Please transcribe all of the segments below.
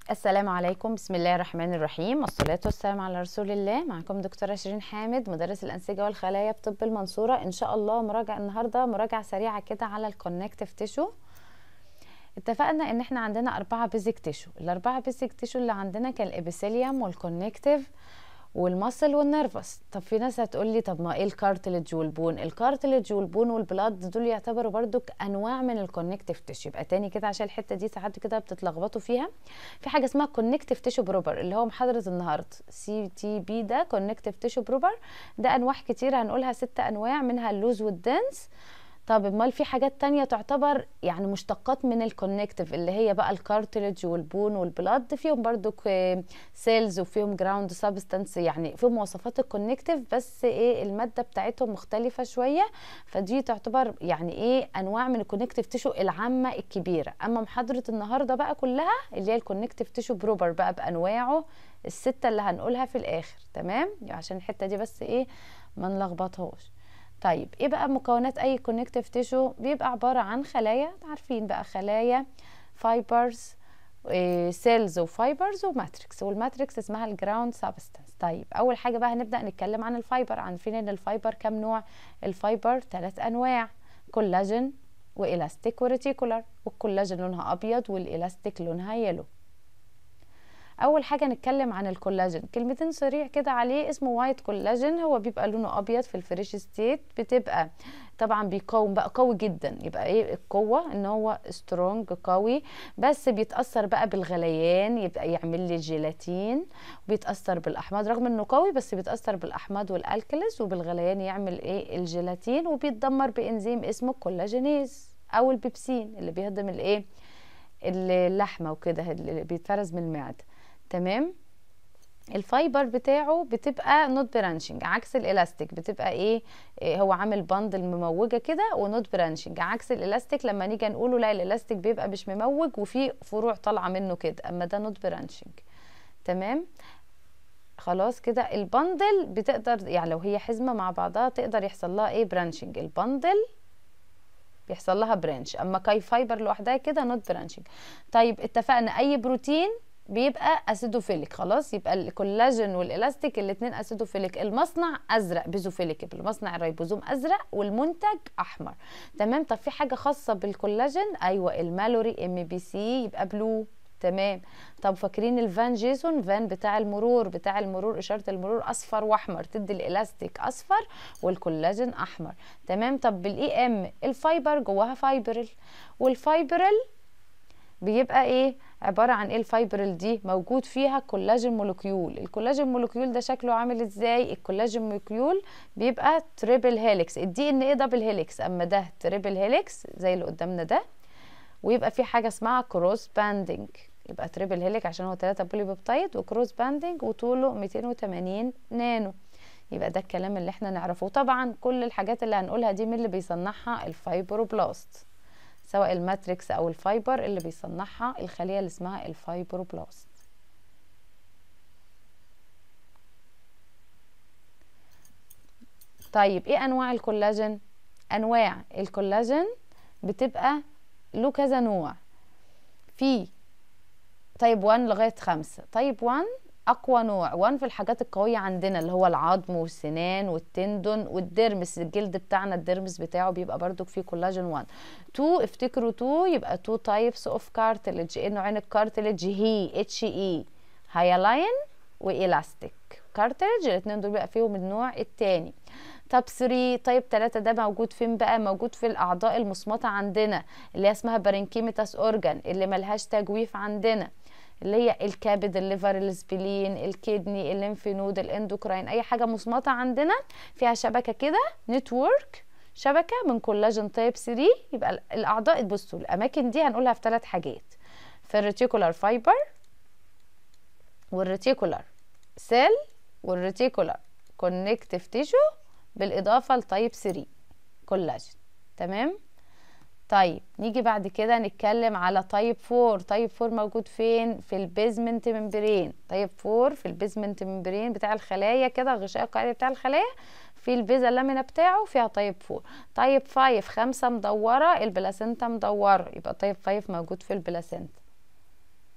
السلام عليكم بسم الله الرحمن الرحيم والصلاة والسلام على رسول الله معكم دكتورة شيرين حامد مدرس الأنسجة والخلايا بطب المنصورة إن شاء الله مراجعة النهاردة مراجعة سريعة كده على الكونكتيف تيشو اتفقنا ان احنا عندنا أربعة بيزك تيشو الأربعة بيزك تيشو اللي عندنا كان الإبيثيليوم والكونكتيف والمصل والنرفس طب في ناس هتقول لي طب ما ايه الكارتلج والبون الكارتلج والبون والبلاد دول يعتبروا برضو انواع من الكونكتيف تيشو يبقى تاني كده عشان الحته دي ساعات كده بتتلخبطوا فيها في حاجه اسمها كونكتيف تيشو بروبر اللي هو محاضره النهارده سي تي بي ده كونكتيف تيشو بروبر ده انواع كتير هنقولها ست انواع منها اللوز والدنس طب امال في حاجات تانية تعتبر يعني مشتقات من الكونكتيف اللي هي بقى الكارتلج والبون والبلاد فيهم برضو سيلز وفيهم جراوند سابستانس يعني فيهم مواصفات الكونكتيف بس ايه المادة بتاعتهم مختلفة شوية فدي تعتبر يعني ايه انواع من الكونكتيف تيشو العامة الكبيرة اما محاضرة النهاردة بقى كلها اللي هي الكونكتيف تيشو بروبر بقى بانواعه الستة اللي هنقولها في الاخر تمام عشان الحتة دي بس ايه ما نلخبطهاش طيب ايه بقى مكونات اي كونكتيف تيشو بيبقى عباره عن خلايا عارفين بقى خلايا فايبرز سيلز وفايبرز وماتريكس والماتريكس اسمها الجراوند سابستانس طيب اول حاجه بقى هنبدا نتكلم عن الفايبر عارفين ان الفايبر كام نوع الفايبر ثلاث انواع كولاجين والاستيك وريتيكولار والكولاجين لونها ابيض والالاستيك لونها يلو اول حاجه نتكلم عن الكولاجين كلمتين سريع كده عليه اسمه وايت كولاجين هو بيبقى لونه ابيض في الفريش ستيت بتبقى طبعا بيقاوم بقى قوي جدا يبقى ايه القوه ان هو سترونج قوي بس بيتاثر بقى بالغليان يبقى يعمل لي جيلاتين وبيتاثر بالاحماض رغم انه قوي بس بيتاثر بالاحماض والالكلز وبالغليان يعمل ايه الجيلاتين وبيتدمر بانزيم اسمه الكولاجينيز او البيبسين اللي بيهضم الايه اللحمه وكده اللي بيتفرز من المعده تمام الفايبر بتاعه بتبقى نوت برانشنج عكس الالاستيك بتبقى ايه, إيه هو عامل بندل مموجه كده ونوت برانشنج عكس الالاستيك لما نيجي نقوله لا الالاستيك بيبقى مش مموج وفي فروع طالعه منه كده اما ده نوت برانشنج تمام خلاص كده البندل بتقدر يعني لو هي حزمه مع بعضها تقدر يحصل لها ايه برانشنج البندل بيحصل لها برانش اما كاي فايبر لوحدها كده نوت برانشنج طيب اتفقنا اي بروتين بيبقى اسيدوفيليك خلاص يبقى الكولاجين والالاستيك الاثنين اسيدوفيليك المصنع ازرق بيزوفيليك يبقى المصنع الريبوزوم ازرق والمنتج احمر تمام طب في حاجه خاصه بالكولاجين ايوه المالوري ام بي سي يبقى بلو تمام طب فاكرين الفان جيسون فان بتاع المرور بتاع المرور اشاره المرور اصفر واحمر تدي الالاستيك اصفر والكولاجين احمر تمام طب بالاي ام الفايبر جواها فايبرل والفايبرل بيبقى ايه عباره عن ايه الفايبرل دي موجود فيها كولاجين مولكيول الكولاجين مولكيول ده شكله عامل ازاي الكولاجين مولكيول بيبقى تريبل هيليكس الدي ان ايه دبل هيليكس اما ده تريبل هيليكس زي اللي قدامنا ده ويبقى في حاجه اسمها كروس باندنج يبقى تريبل هيليك عشان هو 3 بولي بيبتايد وكروس باندنج وطوله 280 نانو يبقى ده الكلام اللي احنا نعرفه طبعا كل الحاجات اللي هنقولها دي من اللي بيصنعها الفايبروبلاست سواء الماتريكس او الفايبر اللي بيصنعها الخليه اللي اسمها الفايبروبلاست طيب ايه انواع الكولاجين انواع الكولاجين بتبقى له كذا نوع في تايب 1 لغايه 5 تايب 1 اقوى نوع 1 في الحاجات القويه عندنا اللي هو العظم والسنان والتندون والدرمس الجلد بتاعنا الدرمس بتاعه بيبقى برضو فيه كولاجين 1 2 افتكروا 2 يبقى 2 تايبس اوف كارتلج ايه نوعين الكارتلج هي اتش اي هايلاين والاستيك كارتلج الاثنين دول بيبقى فيهم النوع الثاني طب 3 طيب 3 ده موجود فين بقى موجود في الاعضاء المصمته عندنا اللي هي اسمها بارنكيميتاس اورجان اللي ملهاش تجويف عندنا اللي هي الكبد الليفر السبلين الكدني الليمف نود الاندوكراين اي حاجه مصمته عندنا فيها شبكه كده نتورك شبكه من كولاجين تايب 3 يبقى الاعضاء بصوا الاماكن دي هنقولها في ثلاث حاجات في الريتيكولار فايبر والريتيكولار سيل والريتيكولار كونكتيف تيشو بالاضافه لتايب 3 كولاجين تمام طيب نيجي بعد كده نتكلم على تايب 4 تايب 4 موجود فين في البيزمنت ممبرين تايب 4 في البيزمنت ممبرين بتاع الخلايا كده الغشاء القاعدي بتاع الخلايا في البيزا اللامينا بتاعه فيها تايب 4 تايب 5 خمسة مدورة البلاسينتا مدورة يبقى تايب 5 موجود في البلاسينتا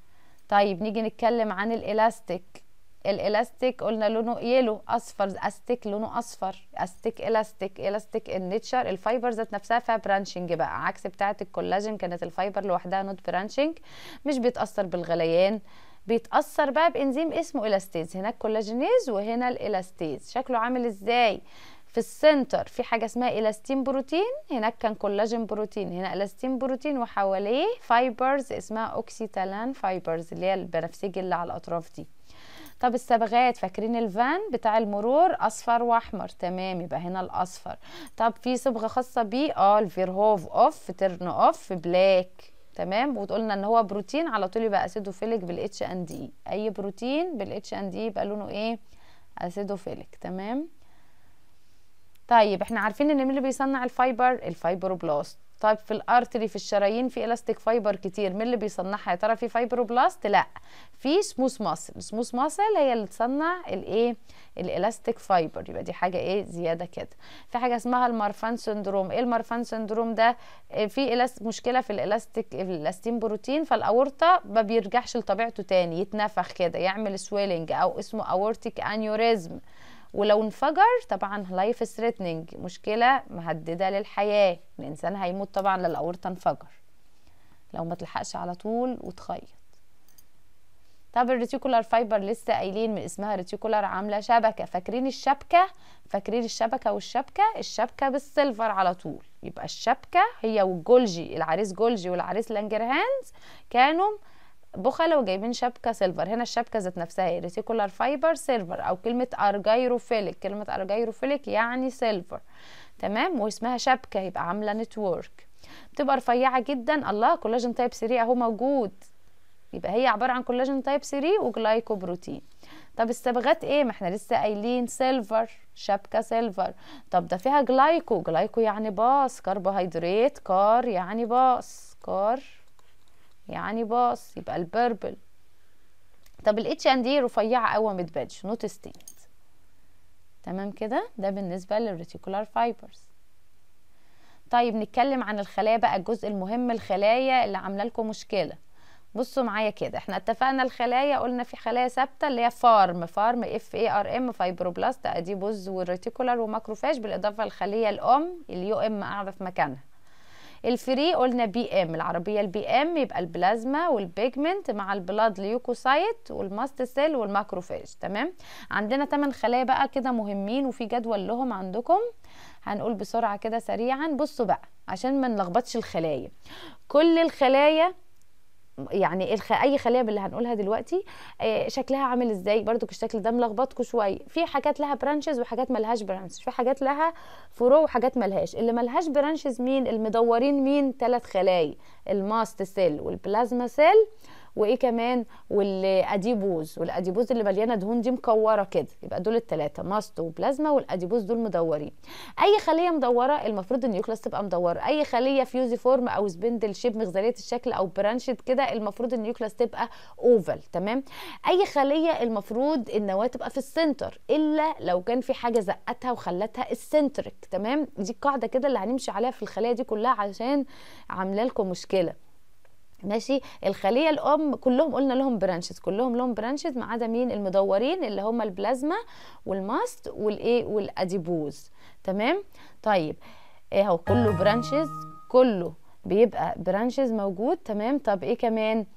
طيب نيجي نتكلم عن الالاستيك الالاستيك قلنا لونه يلو اصفر استيك لونه اصفر استيك الاستيك الاستيك النيتشر الفايبر ذات نفسها فيها برانشنج بقى عكس بتاعه الكولاجين كانت الفايبر لوحدها نوت برانشنج مش بيتاثر بالغليان بيتاثر بقى بانزيم اسمه الاستيز هناك كولاجينيز وهنا الالاستيز شكله عامل ازاي في السنتر في حاجه اسمها الاستين بروتين هناك كان كولاجين بروتين هنا الاستين بروتين وحواليه فايبرز اسمها اوكسيتالان فايبرز اللي هي البنفسجي اللي على الاطراف دي طب الصبغات فاكرين الفان بتاع المرور اصفر واحمر تمام يبقى هنا الاصفر طب في صبغه خاصه بيه اه الفيرهوف اوف ترن اوف بلاك تمام وقلنا ان هو بروتين على طول يبقى اسيدوفيليك بالاتش ان دي اي بروتين بالاتش ان دي يبقى لونه ايه اسيدوفيليك تمام طيب احنا عارفين ان مين اللي بيصنع الفايبر الفايبروبلاست طيب في الارتري في الشرايين في الاستيك فايبر كتير مين اللي بيصنعها يا ترى في فايبروبلاست لا في سموث ماسل سموث ماسل هي اللي تصنع الايه الالاستيك فايبر يبقى دي حاجه ايه زياده كده في حاجه اسمها المارفان سندروم ايه المارفان سندروم ده في إلاست مشكله في الالاستيك الالاستين بروتين فالاورطه ما بيرجعش لطبيعته تاني يتنفخ كده يعمل سويلنج او اسمه اورتيك انيوريزم ولو انفجر طبعا لايف ثريتنينج مشكله مهدده للحياه الانسان هيموت طبعا لو الاورطه انفجر لو ما تلحقش على طول وتخيط طب الريتيكولار فايبر لسه قايلين من اسمها ريتيكولار عامله شبكه فاكرين الشبكه فاكرين الشبكه والشبكه الشبكه بالسيلفر على طول يبقى الشبكه هي والجولجي العريس جولجي والعريس لانجرهانز كانوا بخلة وجايبين شبكة سيلفر هنا الشبكة ذات نفسها هي ريتيكولار فايبر سيلفر أو كلمة أرجايروفيليك كلمة أرجايروفيليك يعني سيلفر تمام واسمها شبكة يبقى عاملة نتورك بتبقى رفيعة جدا الله كولاجين تايب 3 أهو موجود يبقى هي عبارة عن كولاجين تايب 3 وجلايكوبروتين طب الصبغات ايه ما احنا لسه قايلين سيلفر شبكة سيلفر طب ده فيها جلايكو جلايكو يعني باص كربوهيدرات كار يعني باص كار يعني باص يبقى البربل طب الاتش ان دي رفيعه قوي ما بتبانش نوت ستيند تمام كده ده بالنسبه للريتيكولار فايبرز طيب نتكلم عن الخلايا بقى الجزء المهم الخلايا اللي عامله لكم مشكله بصوا معايا كده احنا اتفقنا الخلايا قلنا في خلايا ثابته اللي هي فارم فارم اف اي ار ام فايبروبلاست اديبوز والريتيكولار وماكروفاج بالاضافه للخليه الام اليو ام قاعده في مكانها الفري قلنا بي ام العربيه البي ام يبقى البلازما والبيجمنت مع البلاد ليوكوسايت والماست سيل والماكروفاج تمام عندنا 8 خلايا بقى كده مهمين وفي جدول لهم عندكم هنقول بسرعه كده سريعا بصوا بقى عشان ما نلخبطش الخلايا كل الخلايا يعني الخ... اي خليه باللي هنقولها دلوقتي آه شكلها عامل ازاي برضو الشكل ده ملخبطكم شويه في حاجات لها برانشز وحاجات ملهاش برانشز في حاجات لها فروع وحاجات ملهاش اللي ملهاش برانشز مين المدورين مين ثلاث خلايا الماست سيل والبلازما سيل وايه كمان والاديبوز والاديبوز اللي مليانه دهون دي مكوره كده يبقى دول الثلاثه ماست وبلازما والاديبوز دول مدورين اي خليه مدوره المفروض النيوكلاس تبقى مدوره اي خليه فيوزي فورم او سبندل شيب مغزليه الشكل او برانشد كده المفروض النيوكلاس تبقى اوفال تمام اي خليه المفروض النواه تبقى في السنتر الا لو كان في حاجه زقتها وخلتها السنتريك تمام دي القاعده كده اللي هنمشي عليها في الخلايا دي كلها عشان عامله لكم مشكله ماشي الخليه الام كلهم قلنا لهم برانشز كلهم لهم برانشز ما عدا مين المدورين اللي هم البلازما والماست والايه والاديبوز تمام طيب اهو كله برانشز كله بيبقى برانشز موجود تمام طب ايه كمان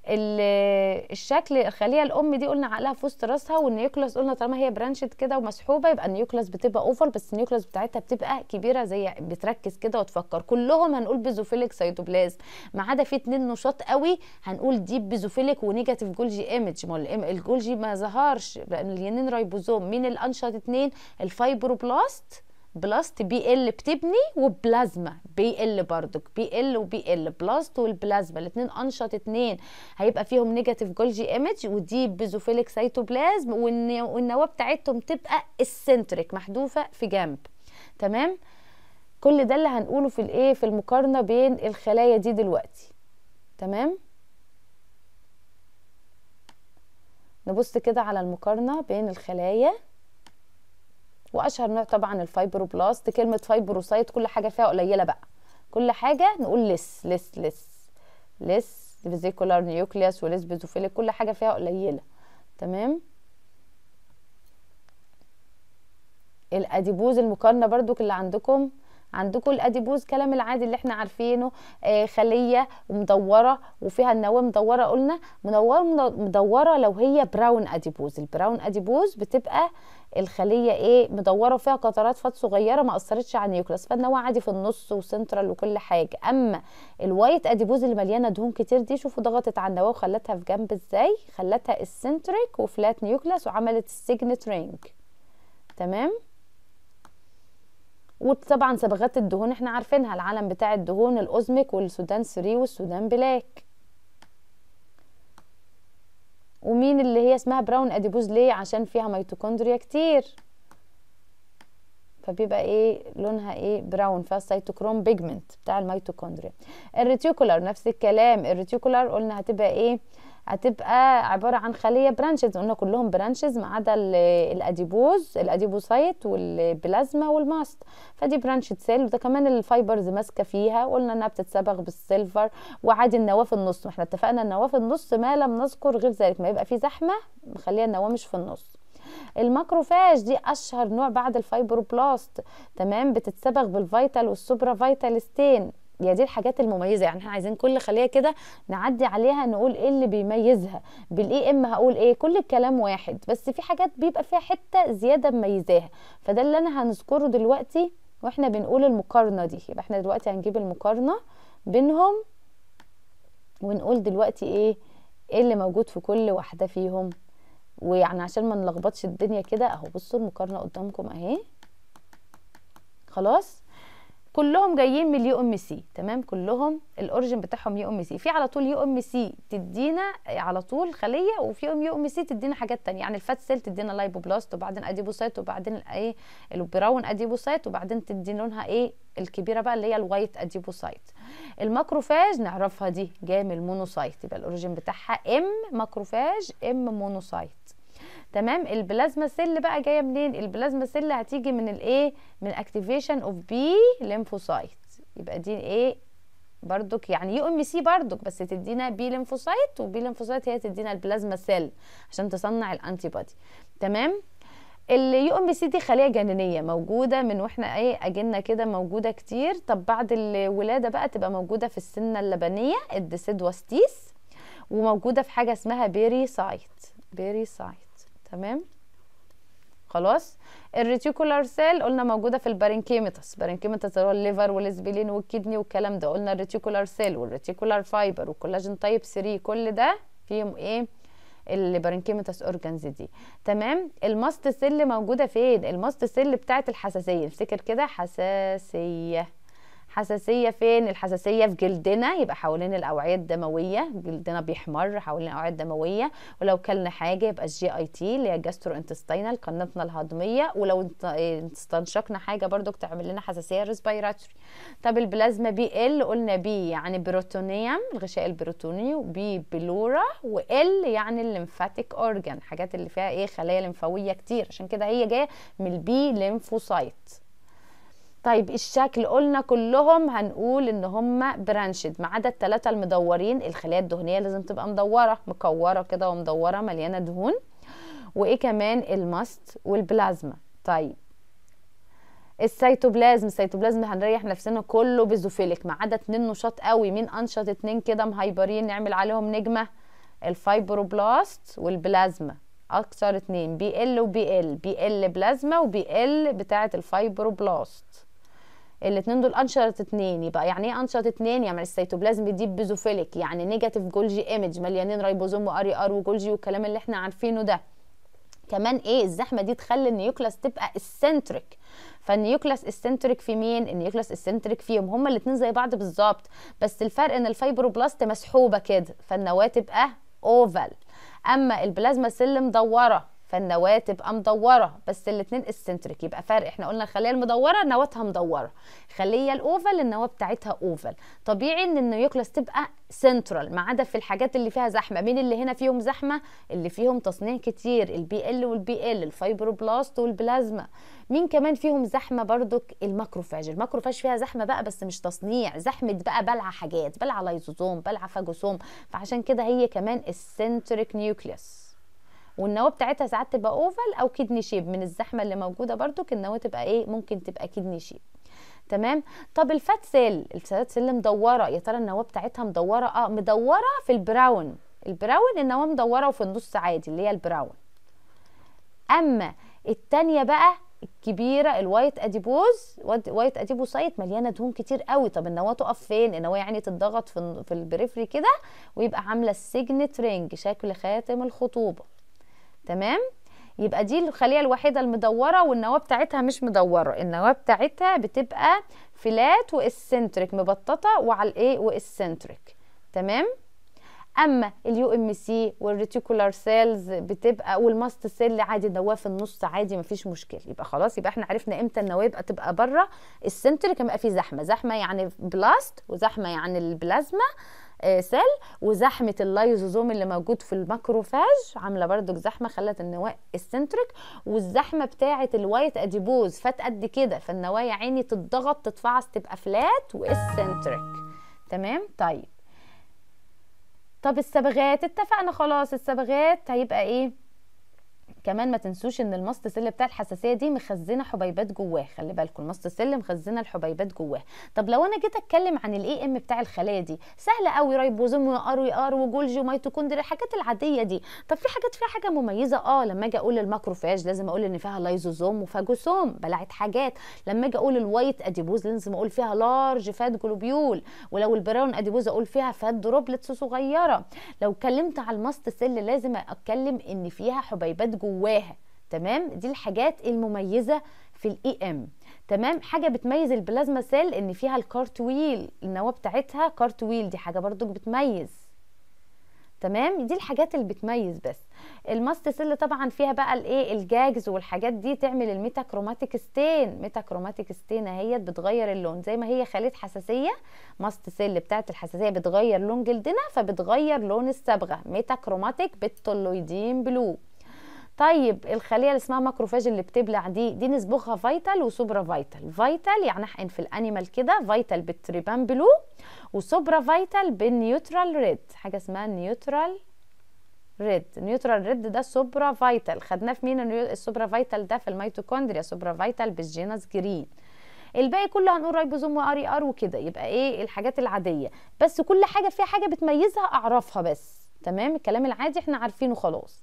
الشكل الخليه الام دي قلنا عقلها في وسط راسها والنيوكلاس قلنا طالما هي برانشد كده ومسحوبه يبقى النيوكلاس بتبقى اوفر بس النيوكلاس بتاعتها بتبقى كبيره زي بتركز كده وتفكر كلهم هنقول بيزوفيليك سيتوبلازم ما عدا في اتنين نشاط قوي هنقول ديب بيزوفيليك ونيجاتيف جولجي ايمج ما الجولجي ما ظهرش لان اليانين رايبوزوم مين الانشط اتنين الفايبروبلاست بلاست بي ال بتبني وبلازما بي ال برضك بي ال وبي ال بلاست والبلازما الاثنين انشط اثنين هيبقى فيهم نيجاتيف جولجي ايمج ودي بيزوفيليك سيتوبلازم والنواه بتاعتهم تبقى السنتريك محذوفه في جنب تمام كل ده اللي هنقوله في الايه في المقارنه بين الخلايا دي دلوقتي تمام نبص كده على المقارنه بين الخلايا واشهر نوع طبعا الفايبروبلاست كلمه فايبروسايت كل حاجه فيها قليله بقى كل حاجه نقول لس لس لس لس فيزيكولار نيوكليوس وليسبيزوفيليك كل حاجه فيها قليله تمام الاديبوز المقارنه برضو اللي عندكم عندكم الاديبوز كلام العادي اللي احنا عارفينه آه خليه مدوره وفيها النواه مدوره قلنا منوره مدوره لو هي براون اديبوز البراون اديبوز بتبقى الخليه ايه مدوره وفيها قطرات فات صغيره ما اثرتش على النيوكلاس فالنواه عادي في النص وسنترال وكل حاجه اما الوايت اديبوز اللي مليانه دهون كتير دي شوفوا ضغطت على النواه وخلتها في جنب ازاي خلتها السنتريك وفلات نيوكلاس وعملت السيجنت رينج تمام وطبعا صبغات الدهون احنا عارفينها العالم بتاع الدهون الاوزميك والسودان 3 والسودان بلاك ومين اللي هي اسمها براون اديبوز ليه عشان فيها ميتوكوندريا كتير فبيبقى ايه لونها ايه براون فيها السيتوكروم بيجمنت بتاع الميتوكوندريا الريتيكولار نفس الكلام الريتيكولار قلنا هتبقى ايه هتبقى عباره عن خليه برانشز قلنا كلهم برانشز ما عدا الاديبوز الاديبوسايت والبلازما والماست فدي برانشد سيل وده كمان الفايبرز ماسكه فيها قلنا انها بتتصبغ بالسيلفر وعادي النواه في النص واحنا اتفقنا النواه في النص ما لم نذكر غير ذلك ما يبقى في زحمه مخليه النواه مش في النص الماكروفاج دي اشهر نوع بعد الفايبروبلاست تمام بتتصبغ بالفيتال والسوبرا فيتال ستين هي دي الحاجات المميزه يعني احنا عايزين كل خليه كده نعدي عليها نقول ايه اللي بيميزها بالاي ام هقول ايه كل الكلام واحد بس في حاجات بيبقى فيها حته زياده مميزاها فده اللي انا هنذكره دلوقتي واحنا بنقول المقارنه دي يبقى احنا دلوقتي هنجيب المقارنه بينهم ونقول دلوقتي ايه ايه اللي موجود في كل واحده فيهم ويعني عشان ما نلخبطش الدنيا كده اهو بصوا المقارنه قدامكم اهي خلاص كلهم جايين من اليو ام سي تمام كلهم الاوريجن بتاعهم يو ام سي في على طول يو ام سي تدينا على طول خليه وفي ام يو ام سي تدينا حاجات تانية يعني الفات سيل تدينا لايبوبلاست وبعدين اديبوسايت وبعدين ايه البراون اديبوسايت وبعدين تدي لونها ايه الكبيره بقى اللي هي الوايت اديبوسايت الماكروفاج نعرفها دي جايه من المونوسايت يبقى الاوريجن بتاعها ام ماكروفاج ام مونوسايت تمام البلازما سيل بقى جايه منين البلازما سيل هتيجي من الايه من اكتيفيشن اوف بي ليمفوسايت يبقى دي ايه بردك يعني يو ام سي بردك بس تدينا بي ليمفوسايت وبي ليمفوسايت هي تدينا البلازما سيل عشان تصنع الانتي بودي تمام اليو ام سي دي خليه جنينيه موجوده من واحنا ايه اجلنا كده موجوده كتير طب بعد الولاده بقى تبقى موجوده في السنه اللبنيه الديسيدوستيس وموجوده في حاجه اسمها بيري سايت بيري سايت تمام خلاص الريتيكولار سيل قلنا موجوده في البارنكيميتاس بارنكيميتاس اللي هو الليفر والاسبلين والكدني والكلام ده قلنا الريتيكولار سيل والريتيكولار فايبر والكولاجين تايب 3 كل ده فيهم ايه البارنكيميتاس اورجانز دي تمام الماست سيل موجوده فين الماست سيل بتاعه الحساسيه افتكر كده حساسيه حساسيه فين الحساسيه في جلدنا يبقى حوالين الاوعيه الدمويه جلدنا بيحمر حوالين الاوعيه الدمويه ولو كلنا حاجه يبقى الجي اي تي اللي هي جاسترو انتستينال قناتنا الهضميه ولو استنشقنا حاجه برضو تعمل لنا حساسيه ريسبيراتوري طب البلازما بي ال قلنا بي يعني بروتونيوم الغشاء البروتوني وبي بلورا وال يعني الليمفاتيك اورجان حاجات اللي فيها ايه خلايا لمفاويه كتير عشان كده هي جايه من البي ليمفوسايت طيب الشكل قلنا كلهم هنقول ان هم برانشد ما عدا الثلاثه المدورين الخلايا الدهنيه لازم تبقى مدوره مكوره كده ومدوره مليانه دهون وايه كمان الماست والبلازما طيب السيتوبلازم السيتوبلازم هنريح نفسنا كله بيزوفيليك ما عدا اتنين نشاط قوي مين انشط اتنين كده مهايبرين نعمل عليهم نجمه الفايبروبلاست والبلازما اكثر اتنين بي ال وبي ال بي ال بلازما وبي ال بتاعه الفايبروبلاست الاثنين دول انشط اتنين يبقى يعني ايه انشط اتنين يعني السيتوبلازم دي بيزوفيليك يعني نيجاتيف جولجي ايمج مليانين ريبوزوم واري ار وجولجي والكلام اللي احنا عارفينه ده كمان ايه الزحمه دي تخلي النيوكلاس تبقى السنتريك فالنيوكلاس السنتريك في مين النيوكلاس السنتريك فيهم هما الاثنين زي بعض بالظبط بس الفرق ان الفايبروبلاست مسحوبه كده فالنواه تبقى اوفال اما البلازما سيل مدوره فالنواه تبقى مدوره بس الاتنين السنتريك يبقى فرق احنا قلنا الخليه المدوره نواتها مدوره الخليه الاوفال النواه بتاعتها اوفال طبيعي ان النيوكلاس تبقى سنترال ما عدا في الحاجات اللي فيها زحمه مين اللي هنا فيهم زحمه اللي فيهم تصنيع كتير البي ال والبي ال الفايبروبلاست والبلازما مين كمان فيهم زحمه برضك الماكروفاج الماكروفاج فيها زحمه بقى بس مش تصنيع زحمه بقى بلع حاجات بلع لايزوزوم بلع فاجوسوم فعشان كده هي كمان السنتريك نيوكليوس والنواه بتاعتها ساعات تبقى اوفال او كدني شيب من الزحمه اللي موجوده برضو النواه تبقى ايه ممكن تبقى كدني شيب تمام طب الفات سيل الفات سيل مدوره يا ترى النواه بتاعتها مدوره اه مدوره في البراون البراون النواه مدوره وفي النص عادي اللي هي البراون اما التانية بقى الكبيره الوايت اديبوز وايت اديبوسايت مليانه دهون كتير قوي طب النواه تقف فين النواه يعني تتضغط في في البريفري كده ويبقى عامله السيجنت رينج شكل خاتم الخطوبه تمام يبقى دي الخليه الوحيده المدوره والنواه بتاعتها مش مدوره النواه بتاعتها بتبقى فلات والسنتريك مبططه وعلى الايه والسنتريك تمام اما اليو ام سي والريتيكولار سيلز بتبقى والماست سيل عادي النواه في النص عادي مفيش مشكله يبقى خلاص يبقى احنا عرفنا امتى النواه يبقى تبقى بره السنتريك يبقى في زحمه زحمه يعني بلاست وزحمه يعني البلازما سيل وزحمه اللايزوزوم اللي موجود في الماكروفاج عامله برضو زحمه خلت النواه السنتريك والزحمه بتاعه الوايت اديبوز فات قد كده فالنواه يا عيني تتضغط تتفعص تبقى فلات والسنتريك تمام طيب طب الصبغات اتفقنا خلاص الصبغات هيبقى ايه كمان ما تنسوش ان الماست سيل بتاع الحساسيه دي مخزنه حبيبات جواه خلي بالكم الماست سيل مخزنه الحبيبات جواه طب لو انا جيت اتكلم عن الاي ام بتاع الخلايا دي سهله قوي رايبوزوم وار وي ار وجولجي وميتوكوندريا الحاجات العاديه دي طب في حاجات فيها حاجه مميزه اه لما اجي اقول الماكروفاج لازم اقول ان فيها لايزوزوم وفاجوسوم بلعت حاجات لما اجي اقول الوايت اديبوز لازم اقول فيها لارج فات جلوبيول ولو البراون اديبوز اقول فيها فات دروبلتس صغيره لو اتكلمت على الماست سيل لازم اتكلم ان فيها حبيبات جواها تمام دي الحاجات المميزه في الاي ام تمام حاجه بتميز البلازما سيل ان فيها الكارتويل النواه بتاعتها كارتويل دي حاجه برضو بتميز تمام دي الحاجات اللي بتميز بس الماست سيل طبعا فيها بقى الايه الجاجز والحاجات دي تعمل الميتاكروماتيك ستين ميتاكروماتيك ستين اهيت بتغير اللون زي ما هي خليه حساسيه ماست سيل بتاعت الحساسيه بتغير لون جلدنا فبتغير لون الصبغه ميتاكروماتيك بالتولويدين بلو طيب الخليه اللي اسمها ماكروفاج اللي بتبلع دي دي نصبغها فيتال وسوبرا فيتال فيتال يعني احقن في الانيمال كده فيتال بالتريبان بلو وسوبرا فيتال بالنيوترال ريد حاجه اسمها نيوترال ريد نيوترال ريد ده سوبرا فيتال خدناه في مين السوبرا فيتال ده في الميتوكوندريا سوبرا فيتال بالجينس جرين الباقي كله هنقول رايبوزوم واري ار وكده يبقى ايه الحاجات العاديه بس كل حاجه فيها حاجه بتميزها اعرفها بس تمام الكلام العادي احنا عارفينه خلاص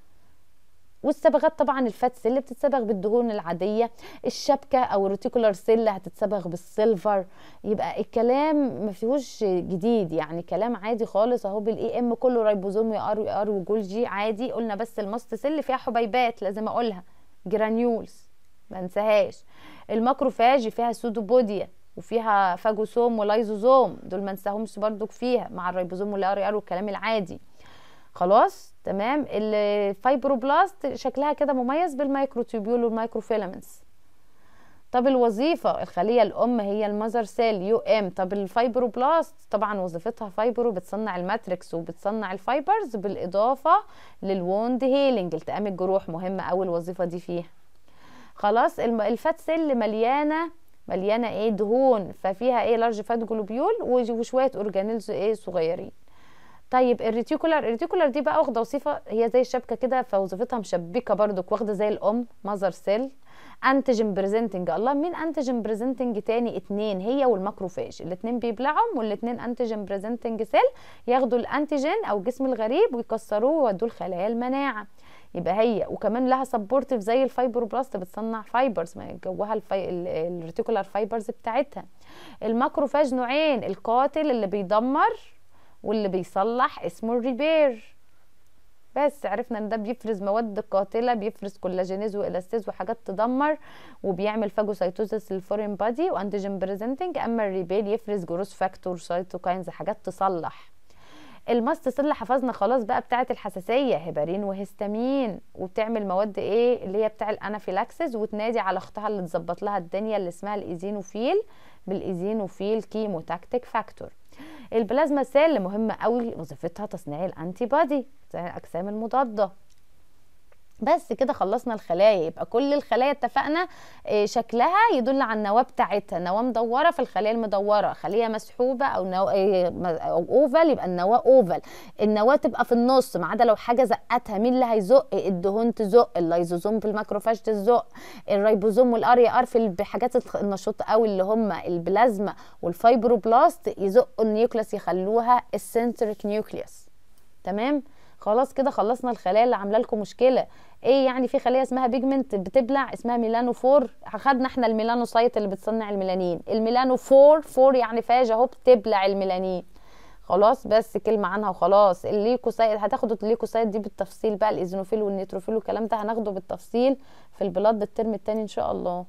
والصبغات طبعا الفات سيل بتتصبغ بالدهون العاديه الشبكه او الريتيكولار سيل هتتصبغ بالسيلفر يبقى الكلام ما فيهوش جديد يعني كلام عادي خالص اهو بالاي ام كله رايبوزوم ار ار وجولجي عادي قلنا بس الماست سيل فيها حبيبات لازم اقولها جرانيولز ما انساهاش الماكروفاج فيها سودوبوديا وفيها فاجوسوم ولايزوزوم دول ما انساهمش برضك فيها مع الريبوزوم والار ار والكلام العادي خلاص تمام الفايبروبلاست شكلها كده مميز بالمايكروتوبيول والمايكروفيلامنتس طب الوظيفه الخليه الام هي المذر سيل يو ام طب الفايبروبلاست طبعا وظيفتها فايبرو بتصنع الماتريكس وبتصنع الفايبرز بالاضافه للوند هيلينج التئام الجروح مهمه قوي الوظيفه دي فيها خلاص الفات سيل مليانه مليانه ايه دهون ففيها ايه لارج فات جلوبيول وشويه اورجانيلز ايه صغيرين طيب الريتيكولار الريتيكولار دي بقى واخده وظيفه هي زي الشبكه كده فوظيفتها مشبكه برضك واخده زي الام ماذر سيل انتيجين بريزنتنج الله مين انتيجين بريزنتنج تاني اتنين هي والماكروفاج الاتنين بيبلعهم والاتنين انتيجين بريزنتنج سيل ياخدوا الانتيجين او الجسم الغريب ويكسروه ويودوه لخلايا المناعه يبقى هي وكمان لها سبورتيف زي الفايبروبلاست بتصنع فايبرز ما جواها الفي... الريتيكولار فايبرز بتاعتها الماكروفاج نوعين القاتل اللي بيدمر واللي بيصلح اسمه الريبير بس عرفنا ان ده بيفرز مواد قاتله بيفرز كولاجينيز والاستيز وحاجات تدمر وبيعمل فاجوسايتوزس للفورين بادي وانتيجين بريزنتنج اما الريبير يفرز جروس فاكتور سايتوكاينز حاجات تصلح الماست سيل حفظنا خلاص بقى بتاعه الحساسيه هيبارين وهستامين وبتعمل مواد ايه اللي هي بتاع الانافيلاكسس وتنادي على اختها اللي تظبط لها الدنيا اللي اسمها الايزينوفيل بالايزينوفيل كيموتاكتيك فاكتور البلازما سيل مهمه قوي وظيفتها تصنيع الانتي بودي زي الاجسام المضاده بس كده خلصنا الخلايا يبقى كل الخلايا اتفقنا إيه شكلها يدل على النواه بتاعتها نواه مدوره في الخليه المدوره خليه مسحوبه او نو... إيه او اوفال يبقى النواه اوفال النواه تبقى في النص ما عدا لو حاجه زقتها مين اللي هيزق الدهون تزق اللايزوزوم في الماكروفاج تزق الريبوزوم والار ار في الحاجات النشيطه قوي اللي هم البلازما والفايبروبلاست يزقوا النيوكليس يخلوها السنتريك نيوكليوس تمام خلاص كده خلصنا الخلايا اللي عامله لكم مشكله ايه يعني في خليه اسمها بيجمنت بتبلع اسمها ميلانوفور اخدنا احنا الميلانوسايت اللي بتصنع الميلانين الميلانوفور فور يعني فاج اهو بتبلع الميلانين خلاص بس كلمه عنها وخلاص الليكوسايت هتاخدوا الليكوسايت دي بالتفصيل بقى الايزينوفيل والنيتروفيل والكلام ده هناخده بالتفصيل في البلاد الترم الثاني ان شاء الله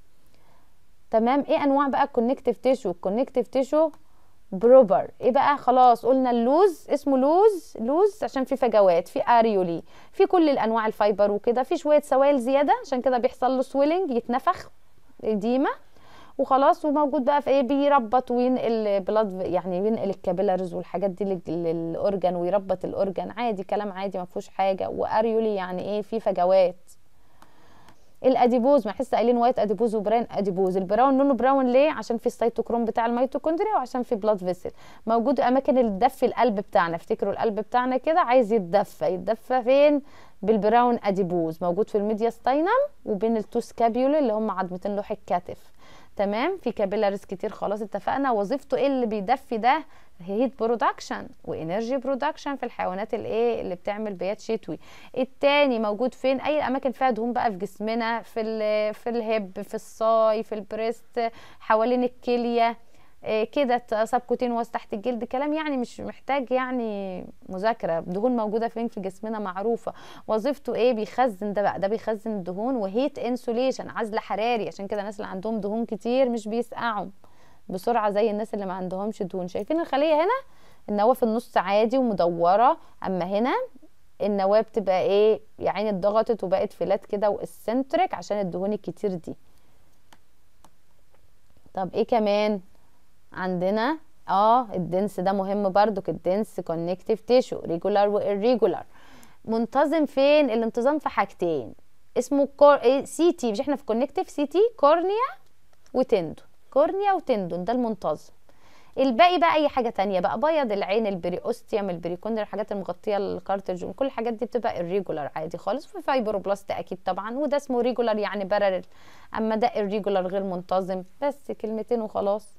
تمام ايه انواع بقى الكونكتيف تيشو الكونكتيف تيشو بروبر ايه بقى خلاص قلنا اللوز اسمه لوز لوز عشان في فجوات في اريولي في كل الانواع الفايبر وكده في شويه سوائل زياده عشان كده بيحصل له سويلنج يتنفخ ديما وخلاص وموجود بقى في ايه بيربط وينقل بلاد يعني ينقل الكابيلارز والحاجات دي للاورجن ويربط الاورجن عادي كلام عادي ما فيهوش حاجه واريولي يعني ايه في فجوات الاديبوز ما احس قايلين وايت اديبوز وبراون اديبوز البراون لونه براون ليه عشان في السيتوكروم بتاع الميتوكوندريا وعشان في بلاد فيسل موجود اماكن الدف القلب بتاعنا افتكروا القلب بتاعنا كده عايز يتدفى يتدفى فين بالبراون اديبوز موجود في الميديا ستاينم وبين التو سكابيول اللي هم عظمتين لوح الكتف تمام في كابيلاريز كتير خلاص اتفقنا وظيفته ايه اللي بيدفي ده هيت برودكشن وانرجي برودكشن في الحيوانات الايه اللي بتعمل بيات شتوي التاني موجود فين اي اماكن فيها دهون بقى في جسمنا في في الهب في الصاي في البريست حوالين الكليه إيه كده سبكوتين واس تحت الجلد كلام يعني مش محتاج يعني مذاكره دهون موجوده فين في جسمنا معروفه وظيفته ايه بيخزن ده بقى ده بيخزن الدهون وهيت انسوليشن عزل حراري عشان كده الناس اللي عندهم دهون كتير مش بيسقعوا بسرعه زي الناس اللي ما عندهمش دهون شايفين الخليه هنا النواه في النص عادي ومدوره اما هنا النواه بتبقى ايه يا عيني اتضغطت وبقت فلات كده والسنتريك عشان الدهون الكتير دي طب ايه كمان عندنا اه الدنس ده مهم برضو الدنس كونكتيف تيشو ريجولار والريجولار منتظم فين الانتظام في حاجتين اسمه كور ايه سي تي مش احنا في كونكتيف سي تي كورنيا وتندون كورنيا وتندون ده المنتظم الباقي بقى اي حاجه تانية بقى بيض العين البريوستيوم البريكوندر الحاجات المغطيه الكارتج كل الحاجات دي بتبقى الريجولار عادي خالص في فايبروبلاست اكيد طبعا وده اسمه ريجولار يعني بارل اما ده الريجولار غير منتظم بس كلمتين وخلاص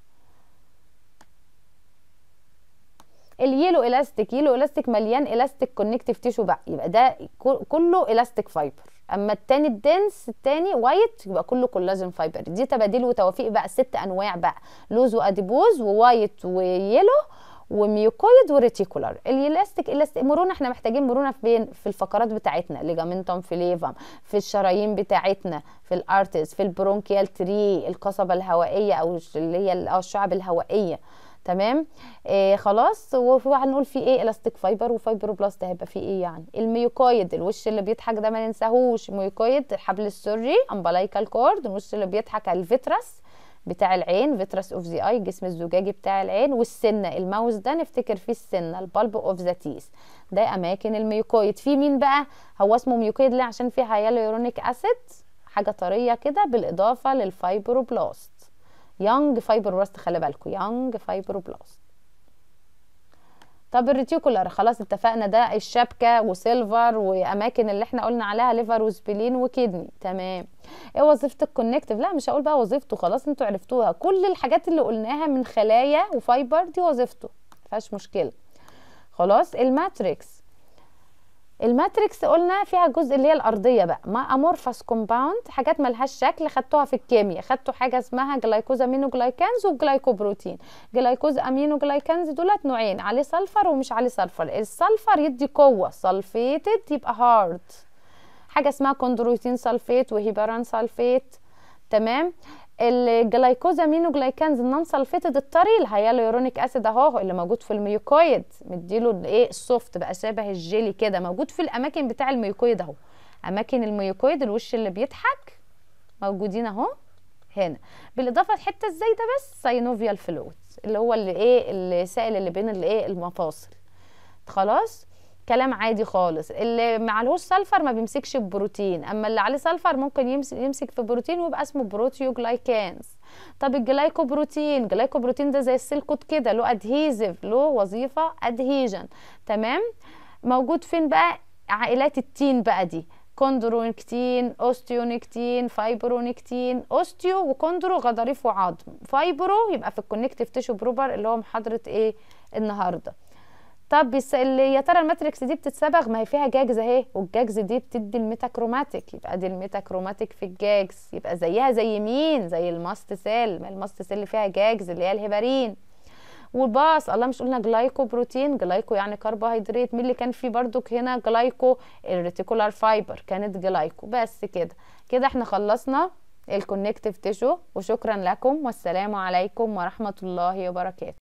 اليلو الاستيك يلو الاستيك مليان الاستيك كونكتيف تيشو بقى يبقى ده كله الاستيك فايبر اما التاني الدنس التاني وايت يبقى كله كولاجين فايبر دي تباديل وتوافيق بقى ست انواع بقى لوز واديبوز ووايت ويلو وميوكويد وريتيكولار الالاستيك الاستيك مرونه احنا محتاجين مرونه فين في الفقرات بتاعتنا ليجامنتوم فليفم في الشرايين بتاعتنا في الارتز في البرونكيال تري القصبه الهوائيه او اللي هي الشعب الهوائيه تمام آه خلاص وهنقول في ايه الاستيك فايبر وفايبروبلاست هيبقى في ايه يعني الميوكويد الوش اللي بيضحك ده ما ننساهوش ميوكويد الحبل السري امبلايكال كورد الوش اللي بيضحك الفيترس بتاع العين فيترس اوف ذا اي الجسم الزجاجي بتاع العين والسنه الماوس ده نفتكر فيه السنه البالب اوف ذا تيس ده اماكن الميوكويد في مين بقى هو اسمه ميوكويد ليه عشان فيه هيالورونيك اسيد حاجه طريه كده بالاضافه للفايبروبلاست يانج فايبروبلاست خلي بالكم يانج فايبروبلاست طب الريتيكولار خلاص اتفقنا ده الشبكه وسيلفر واماكن اللي احنا قلنا عليها ليفر وسبلين وكدني تمام ايه وظيفه الكونكتيف لا مش هقول بقى وظيفته خلاص انتوا عرفتوها كل الحاجات اللي قلناها من خلايا وفايبر دي وظيفته مفيهاش مشكله خلاص الماتريكس الماتريكس قلنا فيها الجزء اللي هي الارضيه بقى ما امورفاس كومباوند حاجات ملهاش شكل خدتوها في الكيمياء خدتوا حاجه اسمها جلايكوز امينو جلايكانز وجلايكوبروتين جلايكوز امينو جلايكانز دولت نوعين عليه سلفر ومش عليه سلفر السلفر يدي قوه سلفيتد يبقى هارد حاجه اسمها كوندرويتين سلفيت وهيبران سلفيت تمام الجلايكوزامينو جلايكانز النون سلفيتد الطري الهيالورونيك اسيد اهو اللي موجود في الميوكويد مديله الايه السوفت بقى شبه الجيلي كده موجود في الاماكن بتاع الميوكويد اهو اماكن الميوكويد الوش اللي بيضحك موجودين اهو هنا بالاضافه لحته الزايده بس ساينوفيال فلويد اللي هو اللي ايه السائل اللي بين الايه المفاصل خلاص كلام عادي خالص اللي معلهوش سلفر ما بيمسكش ببروتين اما اللي عليه سلفر ممكن يمسك, يمسك في بروتين ويبقى اسمه بروتيوجلايكانز طب الجلايكوبروتين الجلايكوبروتين ده زي السيلكوت كده له ادهيزيف له وظيفه ادهيجن تمام موجود فين بقى عائلات التين بقى دي كوندرونكتين اوستيونكتين فايبرونكتين اوستيو وكوندرو غضاريف وعظم فايبرو يبقى في الكونكتيف تيشو بروبر اللي هو محاضره ايه النهارده طب بس اللي يا ترى الماتريكس دي بتتصبغ ما هي فيها جاجز اهي والجاجز دي بتدي الميتاكروماتيك يبقى دي الميتاكروماتيك في الجاجز يبقى زيها زي مين زي الماست سيل ما الماست سيل اللي فيها جاجز اللي هي الهيبارين والباص الله مش قلنا جلايكو بروتين جلايكو يعني كربوهيدرات مين اللي كان فيه بردك هنا جلايكو الريتيكولار فايبر كانت جلايكو بس كده كده احنا خلصنا الكونكتيف تيشو وشكرا لكم والسلام عليكم ورحمه الله وبركاته